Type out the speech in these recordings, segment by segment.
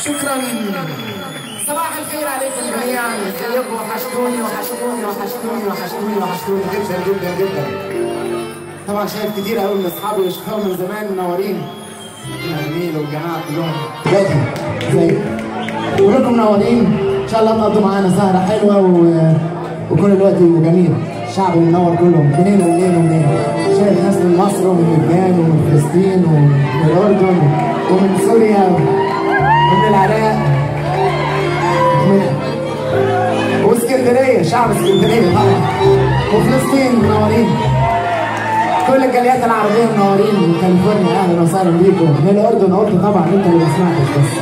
شكرا صباح الخير عليكم جميعا ازيكم وحشتوني وحشتوني وحشتوني وحشتوني وحشتوني جدا جدا جدا طبعا شايف كتير قوي من اصحابي وشفتهم من زمان منورين جميل والجماعه كلهم دلوقتي ازيكم كلكم منورين ان شاء الله تقضوا معانا سهره حلوه و... وكل الوقت جميل الشعب منور كله منين ومنين ومنين شايف ناس من مصر ومن لبنان ومن فلسطين ومن الاردن ومن سوريا ومن العراق ومن واسكندريه شعب اسكندريه طبعا وفلسطين منورين كل الجاليات العربيه منورين من كاليفورنيا اهلا وسهلا بيكم من الاردن قلت طبعا انت اللي ما سمعتش بس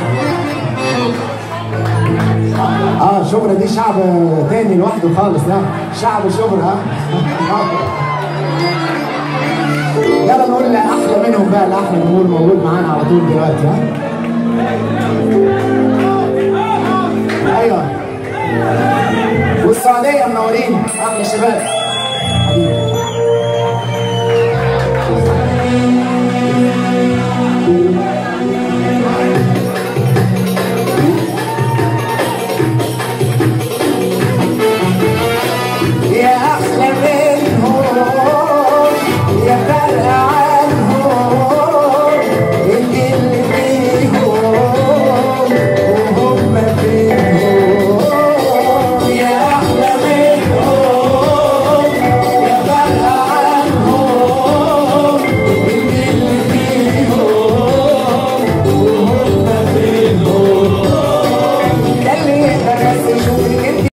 اه شبرا دي شعب تاني لوحده خالص ده شعب شبرا ها يلا نقول احلى منهم بقى الاحلى نقول موجود معانا على طول دلوقتي ها